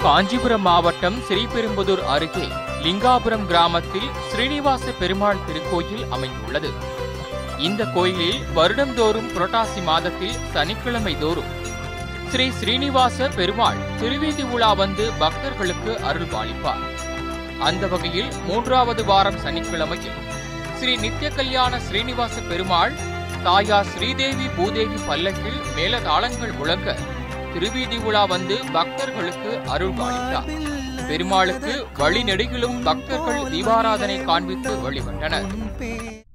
காஞ்சிபுரம் மாவட்டம் ஸ்ரீபெரும்புதூர் அருகே லிங்காபுரம் கிராமத்தில் ஸ்ரீனிவாச பெருமாள் திருக்கோயில் அமைந்துள்ளது இந்த கோயிலில் வருடந்தோறும் புரட்டாசி மாதத்தில் சனிக்கிழமை தோறும் ஸ்ரீ ஸ்ரீனிவாச பெருமாள் திருவீதி உலா வந்து பக்தர்களுக்கு அருள் பாலிப்பார் அந்த வகையில் மூன்றாவது வாரம் சனிக்கிழமையில் ஸ்ரீ நித்திய கல்யாண ஸ்ரீனிவாச பெருமாள் தாயார் ஸ்ரீதேவி பூதேவி பல்லக்கில் மேலதாளங்கள் முழங்க திருவீதி உலா வந்து பக்தர்களுக்கு அருள் பாலித்தார் பெருமாளுக்கு வழிநெடுகிலும் பக்தர்கள் தீபாராதனை காண்பித்து வழிபட்டனர்